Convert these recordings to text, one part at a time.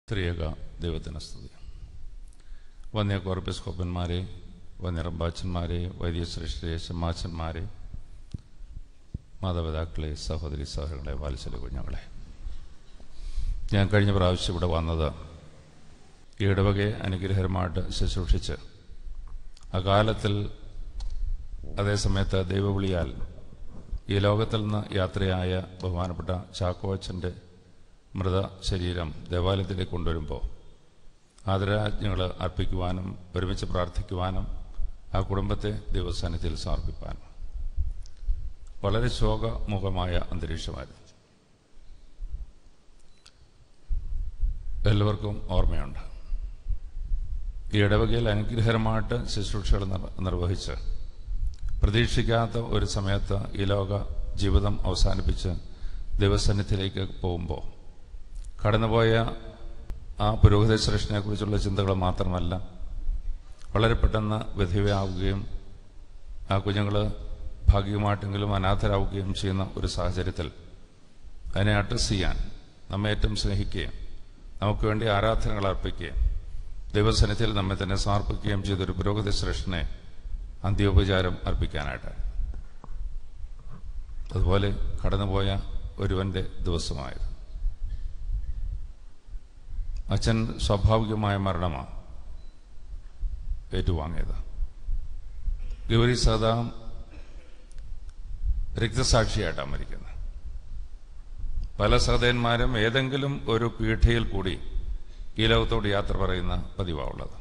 ത്രിയേക ദൈവത്തിന് സ്തുതി വന്യ കോർപ്പിസ്കോപ്പന്മാരെ വന്യറമ്പാച്ചന്മാരെ വൈദ്യശ്രേഷ്ഠരെ ശമാച്ചന്മാരെ മാതാപിതാക്കളെ സഹോദരി സഹോദരങ്ങളെ വാത്സല്യ കുഞ്ഞുങ്ങളെ ഞാൻ കഴിഞ്ഞ പ്രാവശ്യം ഇവിടെ വന്നത് ഈ ഇടവകയെ അനുഗ്രഹരമായിട്ട് ശുശ്രൂഷിച്ച് അകാലത്തിൽ അതേസമയത്ത് ദൈവവിളിയാൽ ഈ ലോകത്തിൽ നിന്ന് യാത്രയായ ബഹുമാനപ്പെട്ട ചാക്കോച്ചൻ്റെ മൃത ശരീരം ദേവാലയത്തിലേക്ക് കൊണ്ടുവരുമ്പോൾ ആദരാജ്ഞകൾ അർപ്പിക്കുവാനും ഒരുമിച്ച് പ്രാർത്ഥിക്കുവാനും ആ കുടുംബത്തെ ദൈവസാന്നിധ്യത്തിൽ സമർപ്പിക്കാനും വളരെ ശോകമുഖമായ അന്തരീക്ഷമായിരുന്നു എല്ലാവർക്കും ഓർമ്മയുണ്ട് ഈ ഇടവകയിൽ അനുഗ്രഹരമായിട്ട് ശുശ്രൂഷകൾ നിർ- നിർവഹിച്ച് പ്രതീക്ഷിക്കാത്ത ഒരു സമയത്ത് ഈ ലോക ജീവിതം അവസാനിപ്പിച്ച് ദൈവസന്നിധിയിലേക്ക് പോകുമ്പോൾ കടന്നുപോയ ആ പുരോഹിത ശ്രേഷ്ഠനെ കുറിച്ചുള്ള ചിന്തകൾ മാത്രമല്ല വളരെ പെട്ടെന്ന് വിധവയാവുകയും ആ കുഞ്ഞുങ്ങൾ ഭാഗികമായിട്ടെങ്കിലും അനാഥരാവുകയും ചെയ്യുന്ന ഒരു സാഹചര്യത്തിൽ അതിനെ അഡ്രസ് ചെയ്യാൻ നമ്മെ ഏറ്റവും സ്നേഹിക്കുകയും നമുക്ക് വേണ്ടി ആരാധനകൾ അർപ്പിക്കുകയും ദൈവസന്നിധിയിൽ നമ്മെ തന്നെ സമർപ്പിക്കുകയും ചെയ്തൊരു പുരോഹിത ശ്രേഷ്ഠനെ അന്ത്യോപചാരം അർപ്പിക്കാനായിട്ട് അതുപോലെ കടന്നുപോയ ഒരുവന്റെ ദിവസമായത് അച്ഛൻ സ്വാഭാവികമായ മരണമാണ് ഏറ്റുവാങ്ങിയത് ഗൗരി സദാ രക്തസാക്ഷിയായിട്ടാണ് മരിക്കുന്നത് പല സഹോദരന്മാരും ഏതെങ്കിലും ഒരു പീഠയിൽ കൂടി ഈ ലോകത്തോട് യാത്ര പറയുന്ന പതിവാണുള്ളത്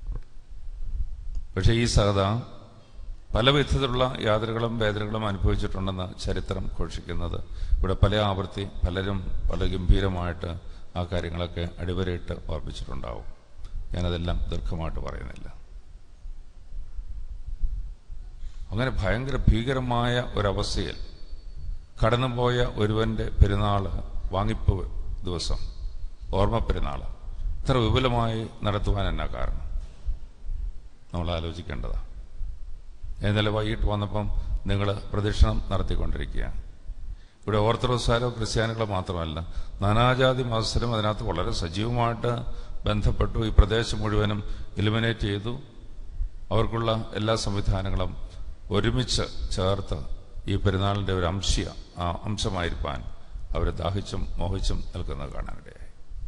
പക്ഷേ ഈ സഹത പല വിധത്തിലുള്ള യാതനകളും വേദനകളും അനുഭവിച്ചിട്ടുണ്ടെന്ന് ചരിത്രം ഘോഷിക്കുന്നത് ഇവിടെ പല ആവർത്തി പലരും പല ഗംഭീരമായിട്ട് ആ കാര്യങ്ങളൊക്കെ അടിവരയിട്ട് ഓർപ്പിച്ചിട്ടുണ്ടാവും ഞാനതെല്ലാം ദീർഘമായിട്ട് പറയുന്നില്ല അങ്ങനെ ഭയങ്കര ഭീകരമായ ഒരവസ്ഥയിൽ കടന്നുപോയ ഒരുവന്റെ പെരുന്നാള് വാങ്ങിപ്പ് ദിവസം ഓർമ്മ പെരുന്നാള് ഇത്ര വിപുലമായി നടത്തുവാൻ എന്നാ കാരണം നമ്മൾ ആലോചിക്കേണ്ടതാണ് ഇന്നലെ വൈകിട്ട് വന്നപ്പം നിങ്ങൾ പ്രദക്ഷിണം നടത്തിക്കൊണ്ടിരിക്കുകയാണ് ഇവിടെ ഓർത്തഡോക്സാരോ ക്രിസ്ത്യാനികളോ മാത്രമല്ല നാനാജാതി മത്സരം അതിനകത്ത് വളരെ സജീവമായിട്ട് ബന്ധപ്പെട്ടു ഈ പ്രദേശം മുഴുവനും ഇലുമിനേറ്റ് ചെയ്തു അവർക്കുള്ള എല്ലാ സംവിധാനങ്ങളും ഒരുമിച്ച് ചേർത്ത് ഈ പെരുന്നാളിൻ്റെ ഒരു അംശീയ ആ അംശമായിരിക്കാൻ അവർ ദാഹിച്ചും മോഹിച്ചും നിൽക്കുന്നത് കാണാനിടയായി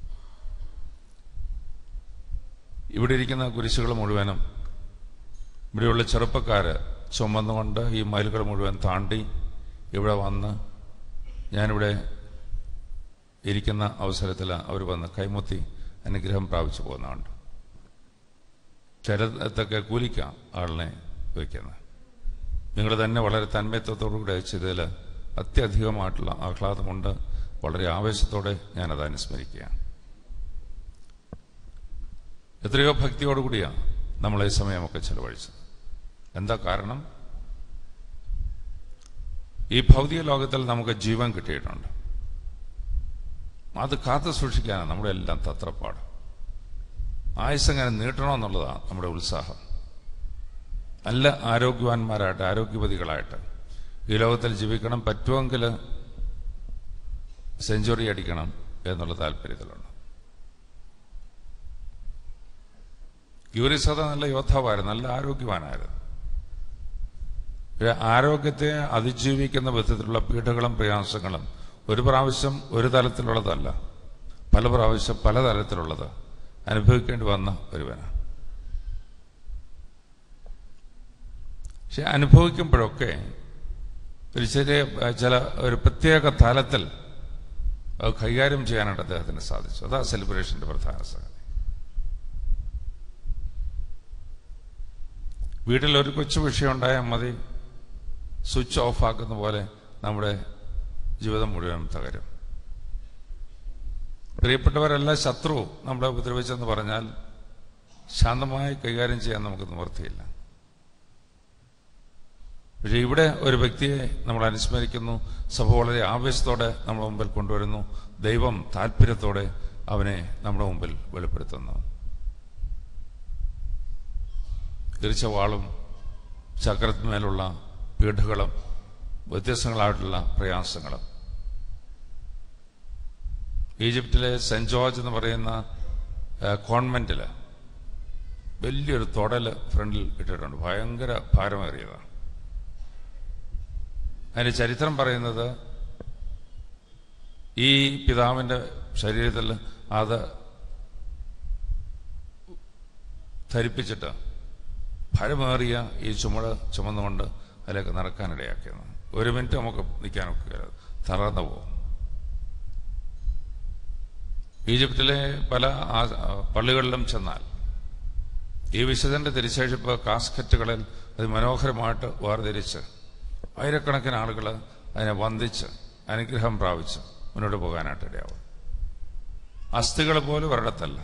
ഇവിടെ ഇരിക്കുന്ന കുരിശുകൾ മുഴുവനും ഇവിടെയുള്ള ചെറുപ്പക്കാര് ചുമന്നുകൊണ്ട് ഈ മയിലുകൾ മുഴുവൻ താണ്ടി ഇവിടെ വന്ന് ഞാനിവിടെ ഇരിക്കുന്ന അവസരത്തിൽ അവർ വന്ന് കൈമുത്തി അനുഗ്രഹം പ്രാപിച്ചു പോകുന്നുണ്ട് ചിലത്തൊക്കെ കൂലിക്കാം ആളിനെ വയ്ക്കുന്നത് നിങ്ങൾ തന്നെ വളരെ തന്മയത്വത്തോടുകൂടെ ചെയ്തതിൽ അത്യധികമായിട്ടുള്ള ആഹ്ലാദമുണ്ട് വളരെ ആവേശത്തോടെ ഞാനത് അനുസ്മരിക്കുകയാണ് എത്രയോ ഭക്തിയോടുകൂടിയാണ് നമ്മൾ ഈ സമയമൊക്കെ ചെലവഴിച്ചത് എന്താ കാരണം ഈ ഭൗതിക ലോകത്തിൽ നമുക്ക് ജീവൻ കിട്ടിയിട്ടുണ്ട് അത് കാത്തു സൂക്ഷിക്കാനാണ് നമ്മുടെ എല്ലാം തത്രപ്പാട് ആയുസങ്ങനെ നീട്ടണമെന്നുള്ളതാണ് നമ്മുടെ ഉത്സാഹം നല്ല ആരോഗ്യവാന്മാരായിട്ട് ആരോഗ്യവതികളായിട്ട് ഈ ലോകത്തിൽ ജീവിക്കണം പറ്റുമെങ്കിൽ സെഞ്ചുറി അടിക്കണം എന്നുള്ള താല്പര്യത്തിലുണ്ട് യൂരിസത നല്ല യോദ്ധാവായിരുന്നു നല്ല ആരോഗ്യവാനായിരുന്നു പക്ഷേ ആരോഗ്യത്തെ അതിജീവിക്കുന്ന വിധത്തിലുള്ള പീഡകളും പ്രയാസങ്ങളും ഒരു പ്രാവശ്യം ഒരു തലത്തിലുള്ളതല്ല പല പ്രാവശ്യം പല തലത്തിലുള്ളത് അനുഭവിക്കേണ്ടി വന്ന ഒരുവനാണ് പക്ഷെ അനുഭവിക്കുമ്പോഴൊക്കെ ഒരു ചെറിയ ചില ഒരു പ്രത്യേക തലത്തിൽ അത് കൈകാര്യം ചെയ്യാനായിട്ട് അദ്ദേഹത്തിന് സാധിച്ചു അതാ സെലിബ്രേഷന്റെ പ്രധാന സംഗതി വീട്ടിൽ ഒരു കൊച്ചു വിഷയം ഉണ്ടായാൽ മതി സ്വിച്ച് ഓഫ് ആക്കുന്ന പോലെ നമ്മുടെ ജീവിതം മുഴുവൻ തകരും പ്രിയപ്പെട്ടവരെല്ലാം ശത്രു നമ്മളെ ഉപദ്രവിച്ചെന്ന് പറഞ്ഞാൽ ശാന്തമായി കൈകാര്യം ചെയ്യാൻ നമുക്ക് നിവൃത്തിയില്ല പക്ഷെ ഇവിടെ ഒരു വ്യക്തിയെ നമ്മൾ അനുസ്മരിക്കുന്നു സഭ വളരെ ആവേശത്തോടെ നമ്മുടെ മുമ്പിൽ കൊണ്ടുവരുന്നു ദൈവം താല്പര്യത്തോടെ അവനെ നമ്മുടെ മുമ്പിൽ വെളിപ്പെടുത്തുന്നു തിരിച്ചവാളും ചക്രത്തിന്മേലുള്ള പീഠകളും വ്യത്യസ്തങ്ങളായിട്ടുള്ള പ്രയാസങ്ങളും ഈജിപ്തിലെ സെന്റ് ജോർജ് എന്ന് പറയുന്ന കോൺവെന്റിൽ വലിയൊരു തൊടല് ഫ്രണ്ടിൽ ഇട്ടിട്ടുണ്ട് ഭയങ്കര ഭാരമേറിയതാണ് അതിന്റെ ചരിത്രം പറയുന്നത് ഈ പിതാവിന്റെ ശരീരത്തിൽ അത് ധരിപ്പിച്ചിട്ട് ഭരമേറിയ ഈ ചുമട് ചുമന്നുകൊണ്ട് അതിലേക്ക് നടക്കാനിടയാക്കിയത് ഒരു മിനിറ്റ് നമുക്ക് നിൽക്കാനൊക്കെ തറന്നു പോകും ഈജിപ്തിലെ പല ആ- പള്ളികളിലും ചെന്നാൽ ഈ വിശുദ്ധന്റെ തിരിച്ചഴിപ്പ് കാസ്കറ്റുകളിൽ അത് മനോഹരമായിട്ട് വേർതിരിച്ച് ആയിരക്കണക്കിന് ആളുകൾ അതിനെ വന്ദിച്ച് അനുഗ്രഹം പ്രാപിച്ച് മുന്നോട്ട് പോകാനായിട്ട് ഇടയാവും അസ്ഥികൾ പോലും ഒരിടത്തല്ല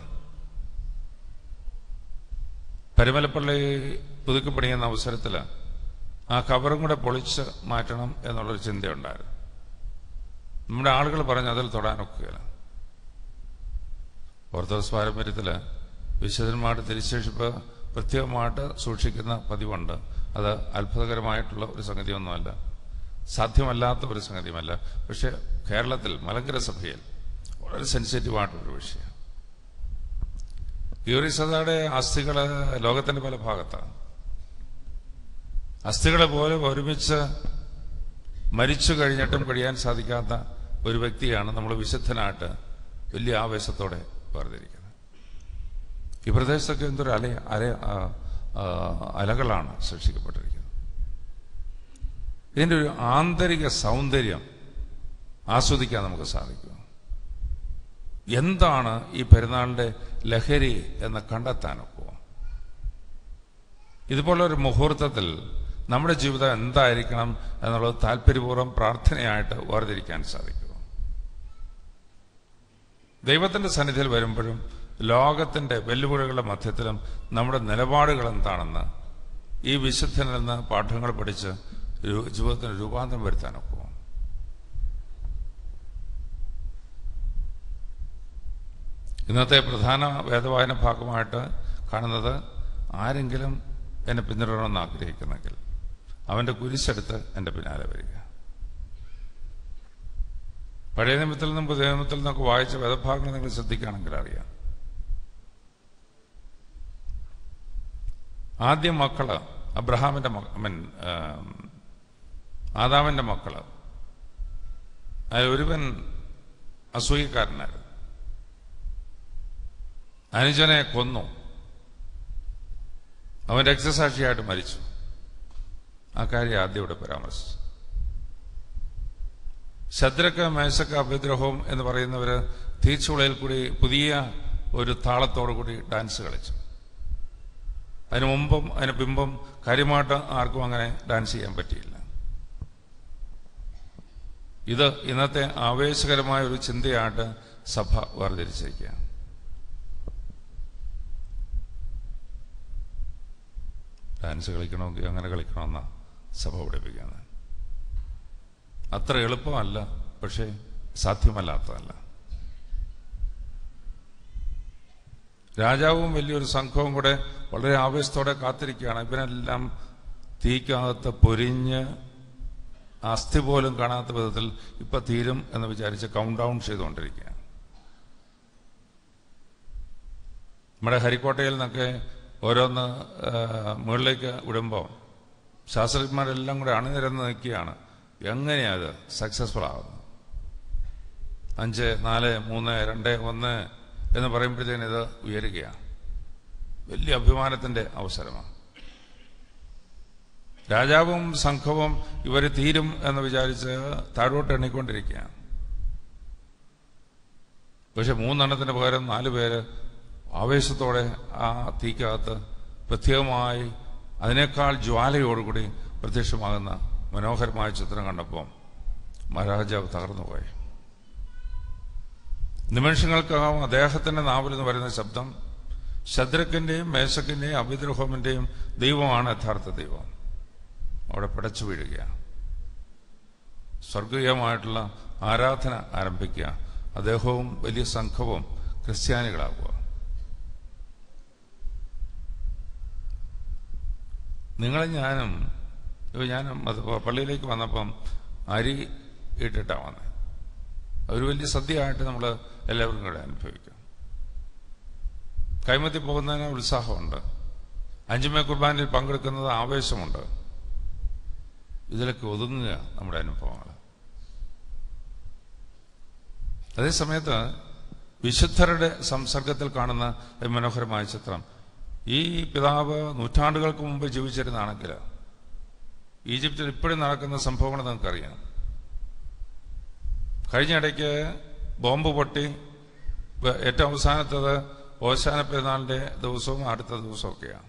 പരിമലപ്പള്ളി പുതുക്കി പണിയുന്ന അവസരത്തിൽ ആ കവറും കൂടെ പൊളിച്ച് മാറ്റണം എന്നുള്ളൊരു ചിന്തയുണ്ടായിരുന്നു നമ്മുടെ ആളുകൾ പറഞ്ഞു അതിൽ തൊടാനൊക്കുകയില്ല ഓർത്തഡോക്സ് പാരമ്പര്യത്തിൽ വിശുദ്ധന്മാരുടെ തിരിശേഷിപ്പ് പ്രത്യേകമായിട്ട് സൂക്ഷിക്കുന്ന പതിവുണ്ട് അത് അത്ഭുതകരമായിട്ടുള്ള ഒരു സംഗതിയൊന്നുമല്ല സാധ്യമല്ലാത്ത ഒരു സംഗതിയുമല്ല പക്ഷേ കേരളത്തിൽ മലങ്കര സഭയിൽ വളരെ സെൻസിറ്റീവായിട്ടൊരു വിഷയം യൂറിസതയുടെ അസ്ഥികൾ ലോകത്തിന്റെ പല ഭാഗത്താണ് അസ്ഥികളെ പോലെ ഒരുമിച്ച് മരിച്ചു കഴിഞ്ഞിട്ടും കഴിയാൻ സാധിക്കാത്ത ഒരു വ്യക്തിയാണ് നമ്മൾ വിശുദ്ധനായിട്ട് വലിയ ആവേശത്തോടെ വേർതിരിക്കുന്നത് ഈ പ്രദേശത്തൊക്കെ എന്തൊരു അല അല ആ, ആ, അലകളാണ് സൃഷ്ടിക്കപ്പെട്ടിരിക്കുന്നത് ഇതിൻ്റെ ഒരു ആന്തരിക സൗന്ദര്യം ആസ്വദിക്കാൻ നമുക്ക് സാധിക്കും എന്താണ് ഈ പെരുന്നാളിന്റെ ലഹരി എന്ന് കണ്ടെത്താനൊക്കെ ഇതുപോലൊരു മുഹൂർത്തത്തിൽ നമ്മുടെ ജീവിതം എന്തായിരിക്കണം എന്നുള്ളത് താല്പര്യപൂർവ്വം പ്രാർത്ഥനയായിട്ട് വേർതിരിക്കാൻ സാധിക്കും ദൈവത്തിന്റെ സന്നിധിയിൽ വരുമ്പോഴും ലോകത്തിന്റെ വെല്ലുവിളികളുടെ മധ്യത്തിലും നമ്മുടെ നിലപാടുകൾ എന്താണെന്ന് ഈ വിശുദ്ധനിൽ നിന്ന് പാഠങ്ങൾ പഠിച്ച് രു- ജീവിതത്തിന് രൂപാന്തരം വരുത്താനൊക്കെ ഇന്നത്തെ പ്രധാന വേദവായന ഭാഗമായിട്ട് കാണുന്നത് ആരെങ്കിലും എന്നെ പിന്തുടരണമെന്ന് ആഗ്രഹിക്കുന്നെങ്കിൽ അവന്റെ കുരിശെടുത്ത് എൻ്റെ പിന്നാലെ വരിക പഴയ നിയമത്തിൽ നിന്നും പുതിയ നിയമത്തിൽ നിന്നൊക്കെ വായിച്ച വേദഭാഗങ്ങൾ നിങ്ങൾ ശ്രദ്ധിക്കുകയാണെങ്കിൽ അറിയാം ആദ്യം മക്കള് അബ്രഹാമിന്റെ മക്ക ഐ മീൻ ആദാമിന്റെ മക്കള് അതിൽ ഒരുവൻ അസൂയക്കാരനായിരുന്നു അനുജനെ കൊന്നു അവൻ രക്തസാക്ഷിയായിട്ട് മരിച്ചു ആ കാര്യം ആദ്യം ഇവിടെ പരാമർശിച്ചു ശദ്രക്ക മേശക്ക അഭിദ്രഹവും എന്ന് പറയുന്നവര് തീച്ചുളയിൽ കൂടി പുതിയ ഒരു താളത്തോടു കൂടി ഡാൻസ് കളിച്ചു അതിനു മുമ്പും അതിന് പിമ്പും കാര്യമായിട്ട് ആർക്കും അങ്ങനെ ഡാൻസ് ചെയ്യാൻ പറ്റിയില്ല ഇത് ഇന്നത്തെ ആവേശകരമായ ഒരു ചിന്തയായിട്ട് സഭ വേർതിരിച്ചിരിക്കുകയാണ് ഡാൻസ് കളിക്കണമെങ്കിൽ അങ്ങനെ കളിക്കണമെന്ന സഭ പഠിപ്പിക്കുന്നത് അത്ര എളുപ്പമല്ല പക്ഷേ സാധ്യമല്ലാത്തതല്ല രാജാവും വലിയൊരു സംഘവും കൂടെ വളരെ ആവേശത്തോടെ കാത്തിരിക്കുകയാണ് ഇവരെല്ലാം തീക്കകത്ത് പൊരിഞ്ഞ് അസ്ഥി പോലും കാണാത്ത വിധത്തിൽ ഇപ്പൊ തീരും എന്ന് വിചാരിച്ച് കൗണ്ട് ഡൗൺ ചെയ്തുകൊണ്ടിരിക്കുകയാണ് നമ്മുടെ ഹരിക്കോട്ടയിൽ നിന്നൊക്കെ ഓരോന്ന് ആ, മുകളിലേക്ക് വിടുമ്പോൾ ശാസ്ത്രജ്ഞന്മാരെല്ലാം കൂടെ അണിനിരന്ന് നിൽക്കുകയാണ് എങ്ങനെയാ അത് സക്സസ്ഫുൾ ആകുന്നത് അഞ്ച് നാല് മൂന്ന് രണ്ട് ഒന്ന് എന്ന് പറയുമ്പോഴത്തേന് ഇത് ഉയരുകയാണ് വലിയ അഭിമാനത്തിന്റെ അവസരമാണ് രാജാവും സംഘവും ഇവർ തീരും എന്ന് വിചാരിച്ച് താഴോട്ട് എണ്ണിക്കൊണ്ടിരിക്കുകയാണ് പക്ഷെ മൂന്നെണ്ണത്തിന് പകരം നാല് പേര് ആവേശത്തോടെ ആ തീക്കകത്ത് പ്രത്യേകമായി അതിനേക്കാൾ ജ്വാലയോടുകൂടി പ്രത്യക്ഷമാകുന്ന മനോഹരമായ ചിത്രം കണ്ടപ്പോൾ മഹാരാജാവ് തകർന്നുപോയി നിമിഷങ്ങൾക്കകം അദ്ദേഹത്തിന്റെ നാവിൽ നിന്ന് വരുന്ന ശബ്ദം ശദ്രക്കിന്റെയും മേശക്കിന്റെയും അഭിദ്രഹോമിന്റെയും ദൈവമാണ് യഥാർത്ഥ ദൈവം അവിടെ പിടച്ചു വീഴുകയാണ് സ്വർഗീയമായിട്ടുള്ള ആരാധന ആരംഭിക്കുക അദ്ദേഹവും വലിയ സംഘവും ക്രിസ്ത്യാനികളാകുക നിങ്ങളെ ഞാനും ഇപ്പൊ ഞാൻ അത് പള്ളിയിലേക്ക് വന്നപ്പം അരി ഇട്ടിട്ടാണ് വന്നത് ഒരു വലിയ സദ്യയായിട്ട് നമ്മൾ എല്ലാവർക്കും കൂടെ അനുഭവിക്കാം കൈമത്തി പോകുന്നതിന് ഉത്സാഹമുണ്ട് അഞ്ചുമേ കുർബാനയിൽ പങ്കെടുക്കുന്നത് ആവേശമുണ്ട് ഇതിലൊക്കെ ഒതുങ്ങുക നമ്മുടെ അനുഭവങ്ങൾ അതേസമയത്ത് വിശുദ്ധരുടെ സംസർഗത്തിൽ കാണുന്ന ഒരു മനോഹരമായ ചിത്രം ഈ പിതാവ് നൂറ്റാണ്ടുകൾക്ക് മുമ്പ് ജീവിച്ചിരുന്നാണെങ്കിൽ ഈജിപ്തിൽ ഇപ്പോഴും നടക്കുന്ന സംഭവങ്ങൾ നിങ്ങൾക്കറിയാം കഴിഞ്ഞ ഇടയ്ക്ക് ബോംബ് പൊട്ടി വ- ഏറ്റവും അവസാനത്തത് ഓശാന പെരുന്നാളിന്റെ ദിവസവും അടുത്ത ദിവസവും ഒക്കെയാണ്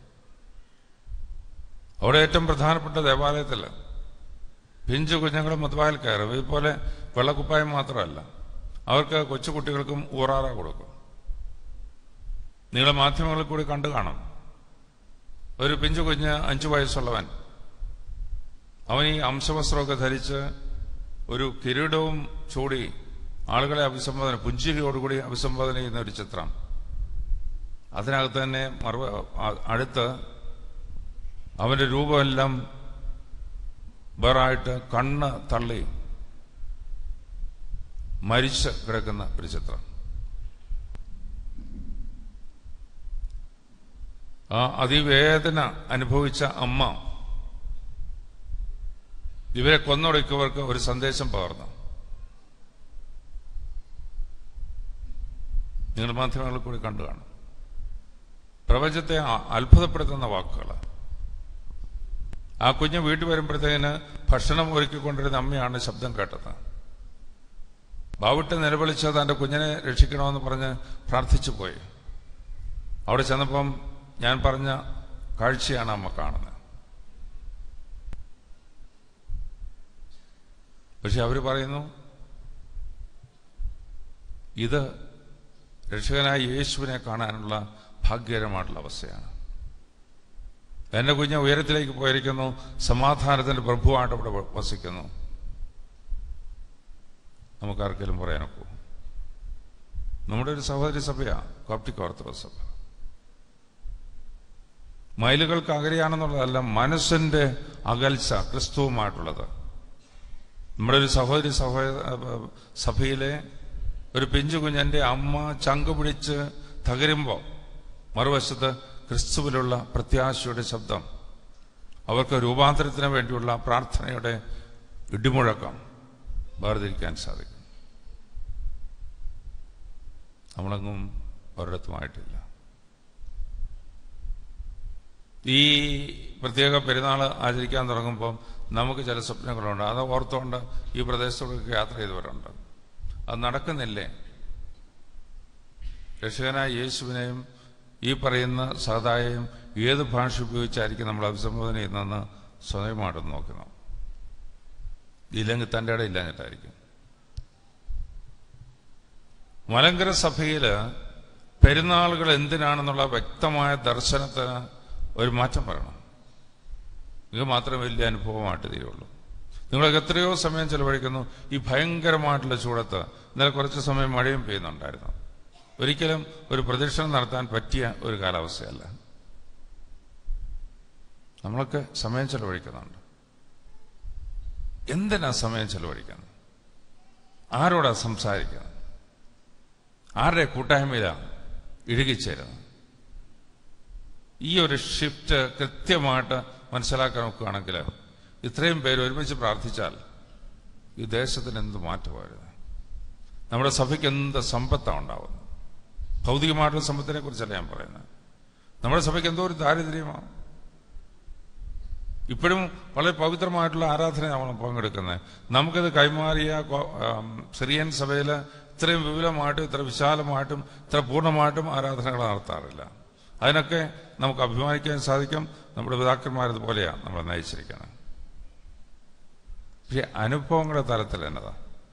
അവിടെ ഏറ്റവും പ്രധാനപ്പെട്ട ദേവാലയത്തിൽ പിഞ്ചു കുഞ്ഞുങ്ങളും മധുവായിൽ കയറും ഇതുപോലെ വെള്ളക്കുപ്പായം മാത്രമല്ല അവർക്ക് കൊച്ചുകുട്ടികൾക്കും ഊറാറ കൊടുക്കും നിങ്ങൾ മാധ്യമങ്ങളിൽ കൂടി കണ്ടു കാണും ഒരു പിഞ്ചു കുഞ്ഞ് അഞ്ചു വയസ്സുള്ളവൻ അവൻ ഈ അംശവസ്ത്രമൊക്കെ ധരിച്ച് ഒരു കിരീടവും ചൂടി ആളുകളെ അഭിസംബോധന പുഞ്ചിരിയോടുകൂടി അഭിസംബോധന ചെയ്യുന്ന ഒരു ചിത്രം അതിനകത്ത് തന്നെ മറുപ അ- അടുത്ത് അവന്റെ രൂപമെല്ലാം വേറായിട്ട് കണ്ണ് തള്ളി മരിച്ച് കിടക്കുന്ന ഒരു ചിത്രം ആ അതിവേദന അനുഭവിച്ച അമ്മ ഇവരെ കൊന്നൊടുക്കിയവർക്ക് ഒരു സന്ദേശം പകർന്നു നിങ്ങൾ മാധ്യമങ്ങളിൽ കൂടി കണ്ടു കാണും പ്രപഞ്ചത്തെ അ- അത്ഭുതപ്പെടുത്തുന്ന വാക്കുകൾ ആ കുഞ്ഞ് വീട്ടിൽ വരുമ്പോഴത്തേന് ഭക്ഷണം ഒരുക്കിക്കൊണ്ടിരുന്ന അമ്മയാണ് ശബ്ദം കേട്ടത് ബാവിട്ട് നിലവിളിച്ച് തന്റെ കുഞ്ഞിനെ രക്ഷിക്കണമെന്ന് പറഞ്ഞ് പ്രാർത്ഥിച്ചു പോയി അവിടെ ചെന്നപ്പം ഞാൻ പറഞ്ഞ കാഴ്ചയാണ് അമ്മ കാണുന്നത് പക്ഷെ അവർ പറയുന്നു ഇത് രക്ഷകനായ യേശുവിനെ കാണാനുള്ള ഭാഗ്യകരമായിട്ടുള്ള അവസ്ഥയാണ് എന്റെ കുഞ്ഞ് ഉയരത്തിലേക്ക് പോയിരിക്കുന്നു സമാധാനത്തിന്റെ പ്രഭുവായിട്ട് ഇവിടെ വസിക്കുന്നു നമുക്കാർക്കെങ്കിലും പറയാനൊക്കൂ നമ്മുടെ ഒരു സഹോദരി സഭയാണ് കോപ്റ്റിക് ഓർത്തഡോക്സ് സഭ മൈലുകൾക്ക് അകലെയാണെന്നുള്ളതല്ല മനസ്സിന്റെ അകൽച്ച ക്രിസ്തുവുമായിട്ടുള്ളത് നമ്മുടെ ഒരു സഹോദരി സഹോദര സഭയിലെ ഒരു പിഞ്ചു കുഞ്ഞന്റെ അമ്മ ചങ്ക് പിടിച്ച് തകരുമ്പോൾ മറുവശത്ത് ക്രിസ്തുവിലുള്ള പ്രത്യാശയുടെ ശബ്ദം അവർക്ക് രൂപാന്തരത്തിന് വേണ്ടിയുള്ള പ്രാർത്ഥനയുടെ ഇടിമുഴക്കം വേർതിരിക്കാൻ സാധിക്കും നമ്മളെങ്ങും ഒരിടത്തുമായിട്ടില്ല ഈ പ്രത്യേക പെരുന്നാൾ ആചരിക്കാൻ തുടങ്ങുമ്പോൾ നമുക്ക് ചില സ്വപ്നങ്ങളുണ്ട് അത് ഓർത്തുകൊണ്ട് ഈ പ്രദേശത്തോടൊക്കെ യാത്ര ചെയ്തവരുണ്ട് അത് നടക്കുന്നില്ലേ രക്ഷകനായ യേശുവിനെയും ഈ പറയുന്ന സഹതായെയും ഏത് ഭാഷ ഉപയോഗിച്ചായിരിക്കും നമ്മൾ അഭിസംബോധന ചെയ്യുന്നതെന്ന് സ്വയമായിട്ടൊന്ന് നോക്കണം ഇല്ലെങ്കിൽ തൻ്റെ ഇടം ഇല്ലാഞ്ഞിട്ടായിരിക്കും മലങ്കര സഭയില് പെരുന്നാളുകൾ എന്തിനാണെന്നുള്ള വ്യക്തമായ ദർശനത്തിന് ഒരു മാറ്റം വരണം ഇത് മാത്രമേ വലിയ അനുഭവമായിട്ട് തീരുള്ളൂ നിങ്ങളൊക്കെ എത്രയോ സമയം ചെലവഴിക്കുന്നു ഈ ഭയങ്കരമായിട്ടുള്ള ചൂടത്ത് ഇന്നലെ കുറച്ച് സമയം മഴയും പെയ്യുന്നുണ്ടായിരുന്നു ഒരിക്കലും ഒരു പ്രദക്ഷിണം നടത്താൻ പറ്റിയ ഒരു കാലാവസ്ഥയല്ല നമ്മളൊക്കെ സമയം ചെലവഴിക്കുന്നുണ്ട് എന്തിനാ സമയം ചെലവഴിക്കുന്നത് ആരോടാ സംസാരിക്കുന്നത് ആരുടെ കൂട്ടായ്മയിലാണ് ഇഴുകിച്ചേരുന്നത് ഈ ഒരു ഷിഫ്റ്റ് കൃത്യമായിട്ട് മനസ്സിലാക്കാൻ നോക്കുകയാണെങ്കിൽ ഇത്രയും പേര് ഒരുമിച്ച് പ്രാർത്ഥിച്ചാൽ ഈ ദേശത്തിന് എന്ത് മാറ്റമായിരുന്നു നമ്മുടെ സഭയ്ക്ക് എന്ത് സമ്പത്താണ് ഉണ്ടാവുന്നത് ഭൗതികമായിട്ടുള്ള സമ്പത്തിനെ കുറിച്ചല്ല ഞാൻ പറയുന്നത് നമ്മുടെ സഭയ്ക്ക് എന്തോ ഒരു ദാരിദ്ര്യമാണ് ഇപ്പോഴും വളരെ പവിത്രമായിട്ടുള്ള ആരാധന നമ്മൾ പങ്കെടുക്കുന്നത് നമുക്കത് കൈമാറിയ കോ- ആം, സിറിയൻ സഭയിൽ ഇത്രയും വിപുലമായിട്ടും ഇത്ര വിശാലമായിട്ടും ഇത്ര പൂർണ്ണമായിട്ടും ആരാധനകൾ നടത്താറില്ല അതിനൊക്കെ നമുക്ക് അഭിമാനിക്കാൻ സാധിക്കും നമ്മുടെ പിതാക്കന്മാരതുപോലെയാണ് നമ്മൾ നയിച്ചിരിക്കുന്നത് പക്ഷെ അനുഭവങ്ങളുടെ തലത്തിൽ എന്നതാ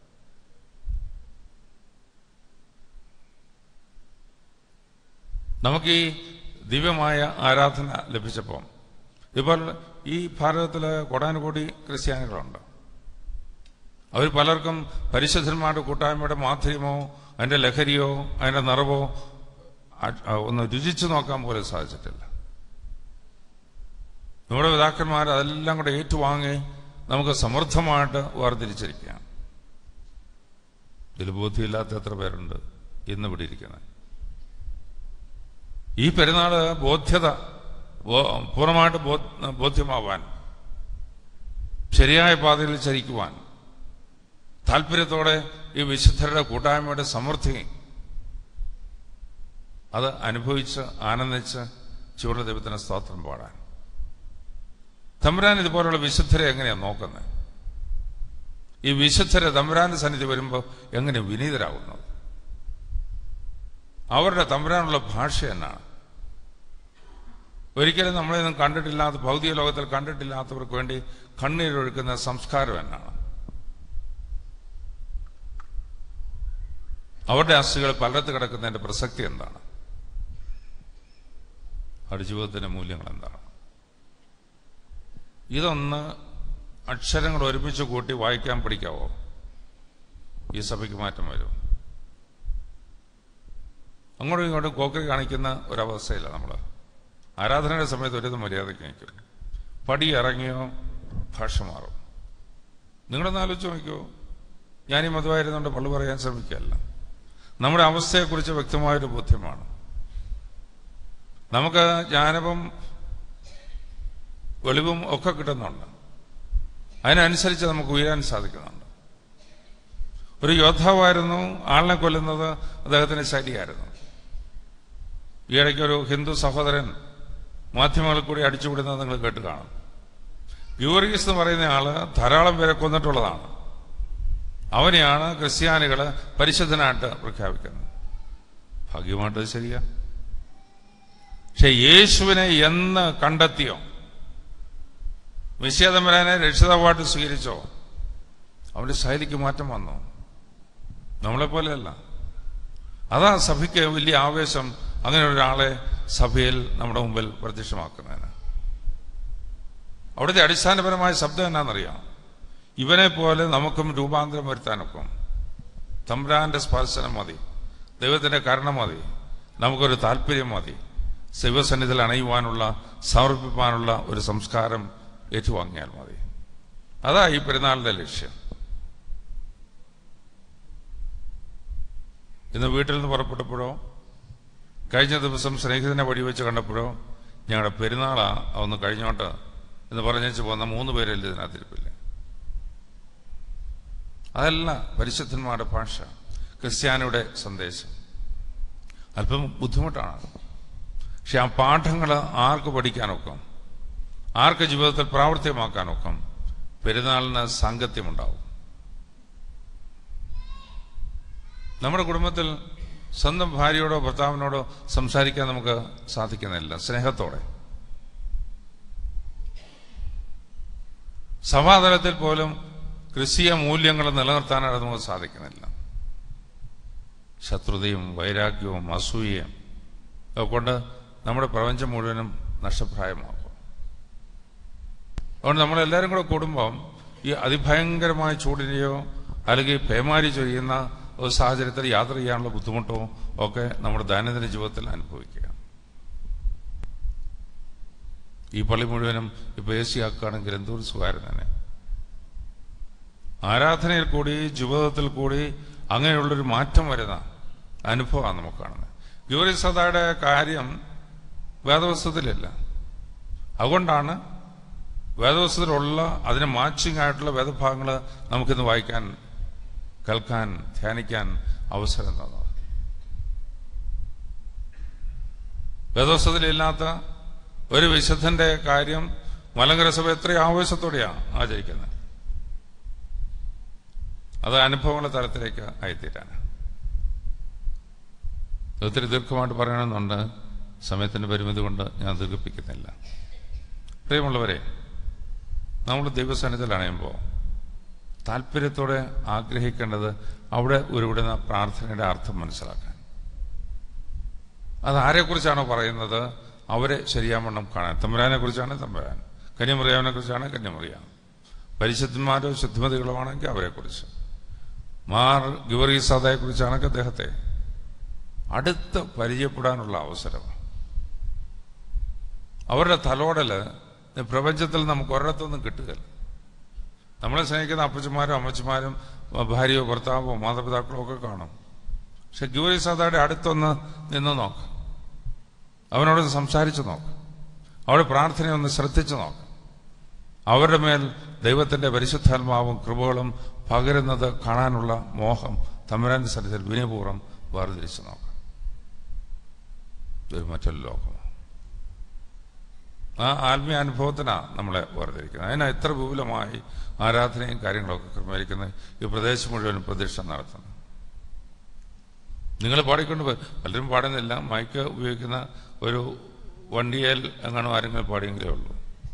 നമുക്ക് ഈ ദിവ്യമായ ആരാധന ലഭിച്ചപ്പോൾ ഇപ്പോൾ ഈ ഭാരതത്തിലെ കോടാനുകോടി ക്രിസ്ത്യാനികളുണ്ട് അവർ പലർക്കും പരിശുദ്ധന്മാരുടെ കൂട്ടായ്മയുടെ മാധുര്യമോ അതിന്റെ ലഹരിയോ അതിന്റെ നിറവോ അ- അ- ഒന്ന് രുചിച്ചു നോക്കാൻ പോലും സാധിച്ചിട്ടില്ല നമ്മുടെ പിതാക്കന്മാർ അതെല്ലാം കൂടെ ഏറ്റുവാങ്ങി നമുക്ക് സമൃദ്ധമായിട്ട് വേർതിരിച്ചിരിക്കുകയാണ് ഇതിൽ ബോധ്യമില്ലാത്ത എത്ര പേരുണ്ട് ഇന്ന് ഇവിടെ ഇരിക്കുന്നത് ഈ പെരുന്നാള് ബോധ്യത ബോ- പൂർണ്ണമായിട്ട് ബോ- ബോധ്യമാവാൻ ശരിയായ പാതയിൽ ചരിക്കുവാൻ താല്പര്യത്തോടെ ഈ വിശുദ്ധരുടെ കൂട്ടായ്മയുടെ സമൃദ്ധി അത് അനുഭവിച്ച് ആനന്ദിച്ച് ചുവട് ദൈവത്തിന് സ്തോത്രം പാടാൻ തമ്പുരാൻ ഇതുപോലുള്ള വിശുദ്ധരെ എങ്ങനെയാണ് നോക്കുന്നത് ഈ വിശുദ്ധരെ തമ്പുരാന്റെ സന്നിധി വരുമ്പോൾ എങ്ങനെ വിനീതരാകുന്നത് അവരുടെ തമ്പുരാനുള്ള ഭാഷ എന്നാണ് ഒരിക്കലും നമ്മളെയൊന്നും കണ്ടിട്ടില്ലാത്ത ഭൗതിക ലോകത്തിൽ കണ്ടിട്ടില്ലാത്തവർക്ക് വേണ്ടി കണ്ണീരൊഴുക്കുന്ന സംസ്കാരം എന്നാണ് അവരുടെ അസ്ഥികൾ പലയിടത്ത് കിടക്കുന്നതിന്റെ പ്രസക്തി എന്താണ് അവരുടെ ജീവിതത്തിന്റെ മൂല്യങ്ങൾ എന്താണ് ഇതൊന്ന് അക്ഷരങ്ങൾ ഒരുമിച്ച് കൂട്ടി വായിക്കാൻ പഠിക്കാവോ ഈ സഭയ്ക്ക് മാറ്റം വരും അങ്ങോട്ടും ഇങ്ങോട്ടും കോക്കറി കാണിക്കുന്ന ഒരവസ്ഥയില്ല നമ്മൾ ആരാധനയുടെ സമയത്ത് ഒരു മര്യാദയ്ക്ക് നിൽക്കും പടി ഇറങ്ങിയോ ഭാഷ മാറും നിങ്ങളൊന്ന് ആലോചിച്ച് നോക്കിയോ ഞാൻ ഈ മതമായിരുന്നുകൊണ്ട് പള്ളു പറയാൻ ശ്രമിക്കുകയല്ല നമ്മുടെ അവസ്ഥയെക്കുറിച്ച് വ്യക്തമായൊരു ബോധ്യമാണ് നമുക്ക് ജ്ഞാനവും വെളിവും ഒക്കെ കിട്ടുന്നുണ്ട് അതിനനുസരിച്ച് നമുക്ക് ഉയരാൻ സാധിക്കുന്നുണ്ട് ഒരു യോദ്ധാവായിരുന്നു ആളിനെ കൊല്ലുന്നത് അദ്ദേഹത്തിന്റെ ശൈലിയായിരുന്നു ഈ ഇടയ്ക്ക് ഒരു ഹിന്ദു സഹോദരൻ മാധ്യമങ്ങളിൽ കൂടി അടിച്ചുവിടുന്നത് നിങ്ങൾ കേട്ട് കാണും ഗ്യൂറിയസ് എന്ന് പറയുന്ന ആള് ധാരാളം പേരെ കൊന്നിട്ടുള്ളതാണ് അവനെയാണ് ക്രിസ്ത്യാനികള് പരിശുദ്ധനായിട്ട് പ്രഖ്യാപിക്കുന്നത് ഭാഗ്യമായിട്ട് അത് ശരിയാ പക്ഷെ യേശുവിനെ എന്ന് കണ്ടെത്തിയോ വിശേതമ്പരാനെ രക്ഷിതാവായിട്ട് സ്വീകരിച്ചോ അവന്റെ ശൈലിക്ക് മാറ്റം വന്നു നമ്മളെ പോലെയല്ല അതാ സഭയ്ക്ക് വലിയ ആവേശം അങ്ങനെ ഒരാളെ സഭയിൽ നമ്മുടെ മുമ്പിൽ പ്രത്യക്ഷമാക്കുന്നതിന് അവിടുത്തെ അടിസ്ഥാനപരമായ ശബ്ദം എന്നാണെന്നറിയാം ഇവനെ പോലെ നമുക്കും രൂപാന്തരം വരുത്താനൊക്കും തമ്പ്രാന്റെ സ്പർശനം മതി ദൈവത്തിന്റെ കരണം മതി നമുക്കൊരു താല്പര്യം മതി ശിവസന്നിധിയിൽ അണയുവാനുള്ള സമർപ്പിക്കാനുള്ള ഒരു സംസ്കാരം ഏറ്റുവാങ്ങിയാൽ മതി അതാ ഈ പെരുന്നാളിന്റെ ലക്ഷ്യം ഇന്ന് വീട്ടിൽ നിന്ന് പുറപ്പെട്ടപ്പോഴോ കഴിഞ്ഞ ദിവസം സ്നേഹിതനെ വഴിവെച്ച് കണ്ടപ്പോഴോ ഞങ്ങളുടെ പെരുന്നാളാ ഒന്ന് കഴിഞ്ഞോട്ട് എന്ന് പറഞ്ഞേച്ച് പോന്ന മൂന്ന് പേരല്ലേ ഇതിനകത്തിരിപ്പില്ല അതല്ല പരിശുദ്ധന്മാരുടെ ഭാഷ ക്രിസ്ത്യാനിയുടെ സന്ദേശം അല്പം ബുദ്ധിമുട്ടാണ് പക്ഷെ ആ പാഠങ്ങൾ ആർക്ക് പഠിക്കാനൊക്കും ആർക്ക് ജീവിതത്തിൽ പ്രാവർത്തികമാക്കാനൊക്കും പെരുന്നാളിന് സാങ്കത്യമുണ്ടാവും നമ്മുടെ കുടുംബത്തിൽ സ്വന്തം ഭാര്യയോടോ ഭർത്താവിനോടോ സംസാരിക്കാൻ നമുക്ക് സാധിക്കുന്നില്ല സ്നേഹത്തോടെ സഭാതലത്തിൽ പോലും ക്രിസ്തീയ മൂല്യങ്ങൾ നിലനിർത്താനായിട്ട് നമുക്ക് സാധിക്കുന്നില്ല ശത്രുതയും വൈരാഗ്യവും അസൂയയും ഒക്കെ കൊണ്ട് നമ്മുടെ പ്രപഞ്ചം മുഴുവനും നഷ്ടപ്രായമാകും അതുകൊണ്ട് നമ്മളെല്ലാവരും കൂടെ കൂടുമ്പം ഈ അതിഭയങ്കരമായ ചൂടിനെയോ അല്ലെങ്കിൽ പേമാരി ചൊരിയുന്ന ഒരു സാഹചര്യത്തിൽ യാത്ര ചെയ്യാനുള്ള ബുദ്ധിമുട്ടോ ഒക്കെ നമ്മുടെ ദൈനംദിന ജീവിതത്തിൽ അനുഭവിക്കുക ഈ പള്ളി മുഴുവനും ഇപ്പൊ എ സി ആക്കുകയാണെങ്കിൽ എന്തൊരു സുഖാരം തന്നെ ആരാധനയിൽ കൂടി ജീവിതത്തിൽ കൂടി അങ്ങനെയുള്ളൊരു മാറ്റം വരുന്ന അനുഭവമാണ് നമുക്ക് കാണുന്നത് ഗ്യൂറി സദായുടെ കാര്യം വേദവസ്തുത്തിലില്ല അതുകൊണ്ടാണ് വേദവസ്തുത്തിലുള്ള അതിന് മാച്ചിങ് ആയിട്ടുള്ള വേദഭാഗങ്ങൾ നമുക്കിന്ന് വായിക്കാൻ കേൾക്കാൻ ധ്യാനിക്കാൻ അവസരം തന്നത് വേദവസ്തുത്തിലില്ലാത്ത ഒരു വിശുദ്ധന്റെ കാര്യം മലങ്കര സഭ എത്ര ആവേശത്തോടെയാണ് ആചരിക്കുന്നത് അത് അനുഭവങ്ങളുടെ തലത്തിലേക്ക് ആയിത്തീരാണ് ഒത്തിരി ദീർഘമായിട്ട് പറയണമെന്നുണ്ട് സമയത്തിന്റെ പരിമിതി കൊണ്ട് ഞാൻ ദീർഘിപ്പിക്കുന്നില്ല പ്രിയമുള്ളവരെ നമ്മൾ ദൈവസന്നിധിയിൽ അണയുമ്പോൾ താല്പര്യത്തോടെ ആഗ്രഹിക്കേണ്ടത് അവിടെ ഉരുവിടുന്ന പ്രാർത്ഥനയുടെ അർത്ഥം മനസ്സിലാക്കാൻ അത് ആരെക്കുറിച്ചാണോ പറയുന്നത് അവരെ ശരിയാവണ്ണം കാണാൻ തമ്പുരാനെ കുറിച്ചാണ് തമ്പുരാൻ കന്യമറിയാവിനെ കുറിച്ചാണ് കന്യമറിയാം പരിശുദ്ധന്മാരോ ശുദ്ധിമതികളോ ആണെങ്കിൽ അവരെക്കുറിച്ച് മാർ ഗിവറീസാദയെ കുറിച്ചാണെങ്കിൽ അദ്ദേഹത്തെ അടുത്ത് പരിചയപ്പെടാനുള്ള അവസരം അവരുടെ തലോടല് പ്രപഞ്ചത്തിൽ നമുക്ക് ഒരിടത്തൊന്നും കിട്ടുകയില്ല നമ്മളെ സ്നേഹിക്കുന്ന അപ്പച്ചന്മാരും അമ്മച്ചമാരും ഭാര്യയോ ഭർത്താവോ മാതാപിതാക്കളോ ഒക്കെ കാണും പക്ഷെ ഗൗരി സാദയുടെ അടുത്തൊന്ന് നിന്ന് നോക്കാം അവനോട് സംസാരിച്ചു നോക്ക് അവരുടെ പ്രാർത്ഥനയെ ഒന്ന് ശ്രദ്ധിച്ചു നോക്ക് അവരുടെ മേൽ ദൈവത്തിന്റെ പരിശുദ്ധാത്മാവും കൃപകളും പകരുന്നത് കാണാനുള്ള മോഹം തമ്പുരാന്റെ സ്ഥലത്തിൽ വിനയപൂർവ്വം വേർതിരിച്ചു നോക്കാം ഇതൊരു മറ്റൊരു ലോകമാണ് ആ ആത്മീയ അനുഭവത്തിനാണ് നമ്മളെ വേർതിരിക്കുന്നത് അതിനാ ഇത്ര വിപുലമായി ആരാധനയും കാര്യങ്ങളൊക്കെ ക്രമീകരിക്കുന്ന ഈ പ്രദേശം മുഴുവൻ പ്രതീക്ഷ നടത്തുന്നത് നിങ്ങൾ പാടിക്കൊണ്ട് പോയി പലരും പാടുന്നില്ല മൈക്ക് ഉപയോഗിക്കുന്ന ഒരു വണ്ടിയേൽ എങ്ങാനും ആരെങ്കിലും പാടിയെങ്കിലേ ഉള്ളൂ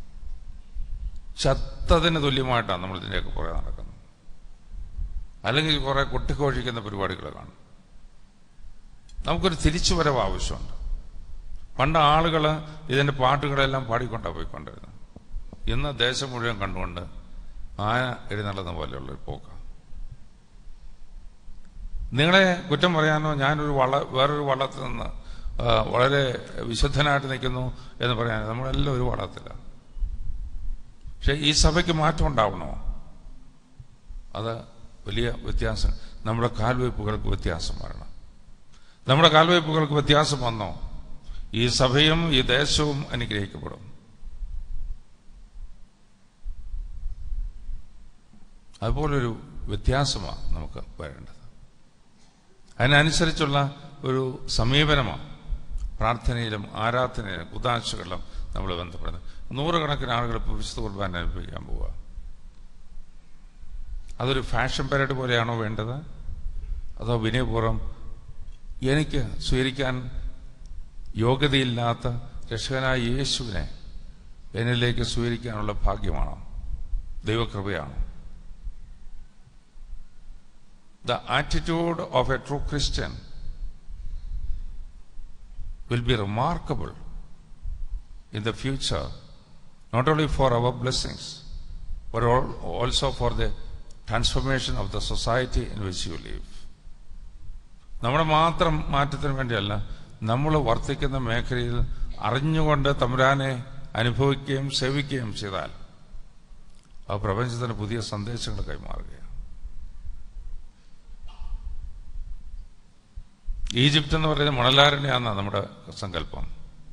ചത്തതിന് തുല്യമായിട്ടാണ് നമ്മൾ ഇതിൻ്റെയൊക്കെ പുറകെ നടക്കുന്നത് അല്ലെങ്കിൽ കുറെ കൊട്ടിഘോഷിക്കുന്ന പരിപാടികൾ കാണും നമുക്കൊരു തിരിച്ചുവരവ് ആവശ്യമുണ്ട് പണ്ട് ആളുകൾ ഇതിന്റെ പാട്ടുകളെല്ലാം പാടിക്കൊണ്ടാണ് പോയിക്കൊണ്ടിരുന്നത് ഇന്ന് ദേശം മുഴുവൻ കണ്ടുകൊണ്ട് ആന എഴുന്നള്ളുന്ന പോലെയുള്ള ഒരു പോക്ക നിങ്ങളെ കുറ്റം പറയാനോ ഞാനൊരു വള്ള വേറൊരു വള്ളത്തിൽ നിന്ന് ആ, വളരെ വിശുദ്ധനായിട്ട് നിൽക്കുന്നു എന്ന് പറയാൻ നമ്മളെല്ലാം ഒരു വള്ളത്തിലാണ് പക്ഷെ ഈ സഭയ്ക്ക് മാറ്റം ഉണ്ടാവണോ അത് വലിയ വ്യത്യാസം നമ്മുടെ കാൽവയ്പ്പുകൾക്ക് വ്യത്യാസം വരണം നമ്മുടെ കാൽവയ്പ്പുകൾക്ക് വ്യത്യാസം വന്നോ ഈ സഭയും ഈ ദേശവും അനുഗ്രഹിക്കപ്പെടും അതുപോലൊരു വ്യത്യാസമാണ് നമുക്ക് വരേണ്ടത് അതിനനുസരിച്ചുള്ള ഒരു സമീപനമാണ് പ്രാർത്ഥനയിലും ആരാധനയിലും കുതാശകളിലും നമ്മൾ ബന്ധപ്പെടുന്നത് നൂറുകണക്കിന് ആളുകൾ ഇപ്പോൾ വിശുദ്ധ കുർബാന അനുഭവിക്കാൻ പോവുക അതൊരു ഫാഷൻ പരേഡ് പോലെയാണോ വേണ്ടത് അതോ വിനയപൂർവ്വം എനിക്ക് സ്വീകരിക്കാൻ യോഗ്യതയില്ലാത്ത രക്ഷകനായ യേശുവിനെ എന്നിലേക്ക് സ്വീകരിക്കാനുള്ള ഭാഗ്യമാണോ ദൈവകൃപയാണോ the attitude of a true Christian will be remarkable in the future, not only for our blessings, but al- also for the transformation of the society in which you live. നമ്മുടെ മാത്രം മാറ്റത്തിന് വേണ്ടിയല്ല നമ്മൾ വർത്തിക്കുന്ന മേഖലയിൽ അറിഞ്ഞുകൊണ്ട് തമ്പുരാനെ അനുഭവിക്കുകയും സേവിക്കുകയും ചെയ്താൽ ആ പ്രപഞ്ചത്തിന് പുതിയ സന്ദേശങ്ങൾ കൈമാറുകയാണ് ഈജിപ്ത് എന്ന് പറയുന്നത് മണലാരണ്യാണ് നമ്മുടെ സങ്കല്പം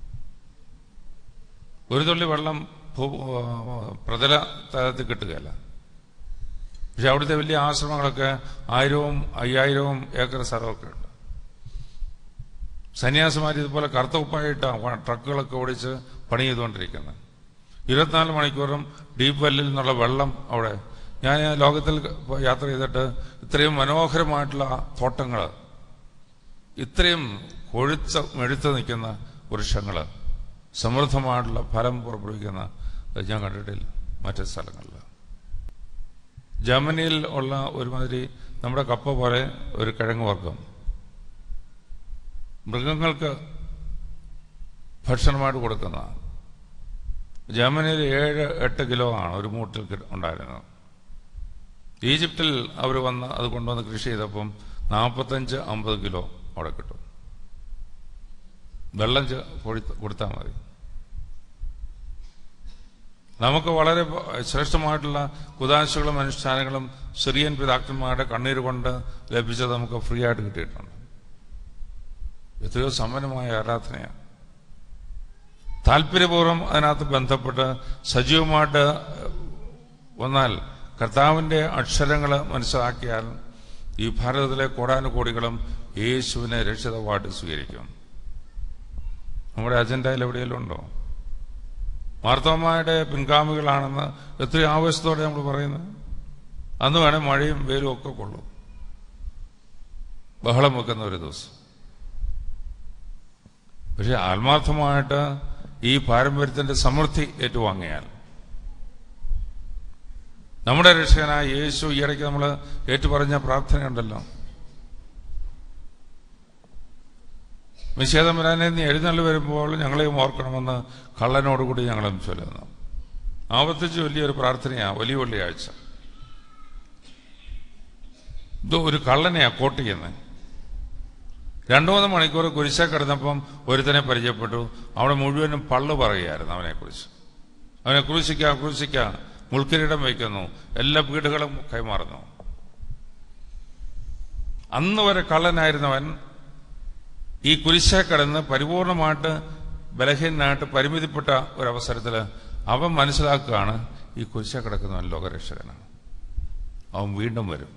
ഒരു തുള്ളി വെള്ളം ഭൂ- പ്രതല തലത്തിൽ കിട്ടുകയല്ല പക്ഷെ അവിടുത്തെ വലിയ ആശ്രമങ്ങളൊക്കെ ആയിരവും അയ്യായിരവും ഏക്കർ സ്ഥലമൊക്കെ ഉണ്ട് സന്യാസിമാർ ഇതുപോലെ കറുത്ത ഉപ്പായിട്ടാണ് ട്രക്കുകളൊക്കെ ഓടിച്ച് പണി ചെയ്തുകൊണ്ടിരിക്കുന്നത് ഇരുപത്തിനാല് മണിക്കൂറും ഡീപ്പ് വെല്ലിൽ നിന്നുള്ള വെള്ളം അവിടെ ഞാൻ ലോകത്തിൽ യാത്ര ചെയ്തിട്ട് ഇത്രയും മനോഹരമായിട്ടുള്ള തോട്ടങ്ങൾ ഇത്രയും കൊഴുത്ത മെഴുത്ത് നിൽക്കുന്ന വൃക്ഷങ്ങൾ സമൃദ്ധമായിട്ടുള്ള ഫലം പുറപ്പെടുവിക്കുന്ന അത് ഞാൻ കണ്ടിട്ടില്ല മറ്റു സ്ഥലങ്ങളിൽ ജർമ്മനിയിൽ ഉള്ള ഒരുമാതിരി നമ്മുടെ കപ്പ പോലെ ഒരു കിഴങ്ങ് വർഗം മൃഗങ്ങൾക്ക് ഭക്ഷണമായിട്ട് കൊടുക്കുന്നതാണ് ജർമ്മനിയിൽ ഏഴ് എട്ട് കിലോ ആണ് ഒരു മൂട്ടിൽ കി- ഉണ്ടായിരുന്നത് ഈജിപ്തിൽ അവർ വന്ന് അത് കൊണ്ടുവന്ന് കൃഷി ചെയ്തപ്പം നാൽപ്പത്തഞ്ച് അമ്പത് കിലോ അവിടെ കിട്ടും വെള്ളം ചെ- പൊടി- കൊടുത്താൽ മതി നമുക്ക് വളരെ പ- ശ്രേഷ്ഠമായിട്ടുള്ള കുതാശകളും അനുഷ്ഠാനങ്ങളും സിറിയൻ പിതാക്കന്മാരുടെ കണ്ണീര് കൊണ്ട് ലഭിച്ചത് നമുക്ക് ഫ്രീ ആയിട്ട് കിട്ടിയിട്ടുണ്ട് എത്രയോ സമ്പന്നമായ ആരാധനയാണ് താല്പര്യപൂർവ്വം അതിനകത്ത് ബന്ധപ്പെട്ട് സജീവമായിട്ട് വന്നാൽ കർത്താവിന്റെ അക്ഷരങ്ങൾ മനസ്സിലാക്കിയാൽ ഈ ഭാരതത്തിലെ കോടാനുകോടികളും യേശുവിനെ രക്ഷിതമായിട്ട് സ്വീകരിക്കും നമ്മുടെ അജണ്ടയിൽ എവിടെയെങ്കിലും ഉണ്ടോ മാർത്തോമായുടെ പിൻഗാമികളാണെന്ന് എത്രയും ആവേശത്തോടെ നമ്മൾ പറയുന്നത് അന്ന് വേണേൽ മഴയും വെയിലും ഒക്കെ കൊള്ളും ബഹളം വെക്കുന്ന ഒരു ദിവസം പക്ഷെ ആത്മാർത്ഥമായിട്ട് ഈ പാരമ്പര്യത്തിന്റെ സമൃദ്ധി ഏറ്റുവാങ്ങിയാൽ നമ്മുടെ രക്ഷകനായ യേശു ഈയിടയ്ക്ക് നമ്മൾ ഏറ്റുപറഞ്ഞ പ്രാർത്ഥനയുണ്ടല്ലോ നിഷേധമരാനെ നീ എഴുന്നള്ളി വരുമ്പോൾ ഞങ്ങളെയും ഓർക്കണമെന്ന് കള്ളനോടുകൂടി ഞങ്ങളും ചൊല്ലുന്നു ആവർത്തിച്ച് വലിയൊരു പ്രാർത്ഥനയാ വലിയ വെള്ളിയാഴ്ച ഇത് ഒരു കള്ളനെയാ കോട്ട് ചെയ്യുന്നത് രണ്ടു മൂന്ന് മണിക്കൂർ കുരിശ കിടന്നപ്പം ഒരുത്തനെ പരിചയപ്പെട്ടു അവിടെ മുഴുവനും പള്ളു പറയുകയായിരുന്നു അവനെക്കുറിച്ച് അവനെ ക്രൂശിക്ക ക്രൂശിക്ക മുൾക്കിരീടം വയ്ക്കുന്നു എല്ലാ വീടുകളും കൈമാറുന്നു അന്ന് വരെ കള്ളനായിരുന്നവൻ ഈ കുരിശ കിടന്ന് പരിപൂർണമായിട്ട് ബലഹീനായിട്ട് പരിമിതിപ്പെട്ട ഒരവസരത്തിൽ അവൻ മനസ്സിലാക്കുകയാണ് ഈ കുരിശ കിടക്കുന്നവൻ ലോകരക്ഷകനാണ് അവൻ വീണ്ടും വരും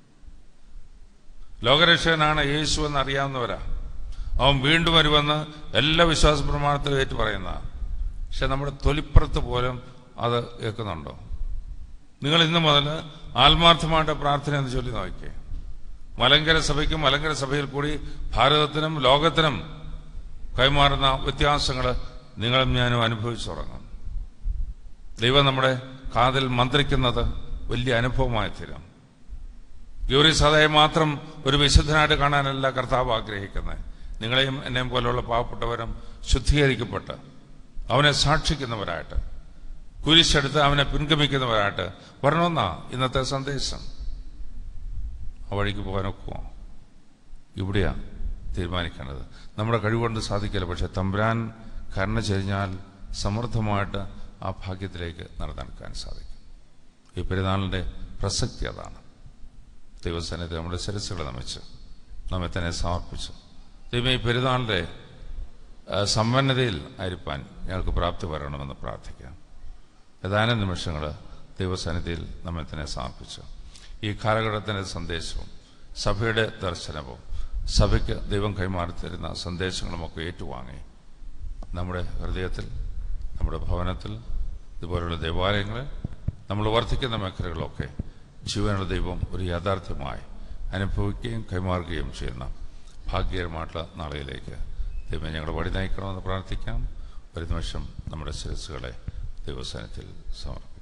ലോകരക്ഷകനാണ് യേശു എന്ന് അറിയാവുന്നവരാ അവൻ വീണ്ടും വരുമെന്ന് എല്ലാ വിശ്വാസ പ്രമാണത്തിലും ഏറ്റു പറയുന്ന പക്ഷെ നമ്മുടെ തൊലിപ്പുറത്ത് പോലും അത് കേൾക്കുന്നുണ്ടോ നിങ്ങൾ ഇന്ന് മുതൽ ആത്മാർത്ഥമായിട്ട് പ്രാർത്ഥന എന്ന് ചൊല്ലി നോക്കിയേ മലങ്കര സഭയ്ക്കും മലങ്കര സഭയിൽ കൂടി ഭാരതത്തിനും ലോകത്തിനും കൈമാറുന്ന വ്യത്യാസങ്ങൾ നിങ്ങളും ഞാനും അനുഭവിച്ചു തുടങ്ങും ദൈവം നമ്മുടെ കാതിൽ മന്ത്രിക്കുന്നത് വലിയ അനുഭവമായി തീരും ഗൗരി സദയെ മാത്രം ഒരു വിശുദ്ധനായിട്ട് കാണാനല്ല കർത്താവ് ആഗ്രഹിക്കുന്നത് നിങ്ങളെയും എന്നെയും പോലെയുള്ള പാവപ്പെട്ടവരും ശുദ്ധീകരിക്കപ്പെട്ട് അവനെ സാക്ഷിക്കുന്നവരായിട്ട് കുരിശെടുത്ത് അവനെ പിൻഗമിക്കുന്നവരായിട്ട് വരണമെന്നാ ഇന്നത്തെ സന്ദേശം ആ വഴിക്ക് പോകാനൊക്കുമോ ഇവിടെയാ തീരുമാനിക്കേണ്ടത് നമ്മുടെ കഴിവുകൊണ്ട് സാധിക്കില്ല പക്ഷെ തമ്പുരാൻ കരുണ ചെരിഞ്ഞാൽ സമൃദ്ധമായിട്ട് ആ ഭാഗ്യത്തിലേക്ക് നടന്നെടുക്കാൻ സാധിക്കും ഈ പെരുന്നാളിൻ്റെ പ്രസക്തി അതാണ് ദൈവസന്നിധി നമ്മുടെ ശിരസുകളെ നമിച്ച് നമ്മെ തന്നെ സമർപ്പിച്ചു ദൈവം ഈ പെരുന്നാളിൻ്റെ ആ, സമ്പന്നതയിൽ ആയിരിക്കാൻ ഞങ്ങൾക്ക് പ്രാപ്തി വരണമെന്ന് പ്രാർത്ഥിക്കാം ഏതാനും നിമിഷങ്ങൾ ദൈവസന്നിധിയിൽ നമ്മെ തന്നെ സമർപ്പിച്ചു ഈ കാലഘട്ടത്തിൻ്റെ സന്ദേശവും സഭയുടെ ദർശനവും സഭയ്ക്ക് ദൈവം കൈമാറി തരുന്ന സന്ദേശങ്ങളുമൊക്കെ ഏറ്റുവാങ്ങി നമ്മുടെ ഹൃദയത്തിൽ നമ്മുടെ ഭവനത്തിൽ ഇതുപോലുള്ള ദേവാലയങ്ങളിൽ നമ്മൾ വർദ്ധിക്കുന്ന മേഖലകളൊക്കെ ജീവനുള്ള ദൈവം ഒരു യാഥാർത്ഥ്യമായി അനുഭവിക്കുകയും കൈമാറുകയും ചെയ്യുന്ന ഭാഗ്യകരമായിട്ടുള്ള നാളെയിലേക്ക് ദൈവം ഞങ്ങൾ വഴി നയിക്കണമെന്ന് പ്രാർത്ഥിക്കാം ഒരു നിമിഷം നമ്മുടെ ശിരസ്സുകളെ ദൈവസ്ഥാനത്തിൽ സമർപ്പിക്കാം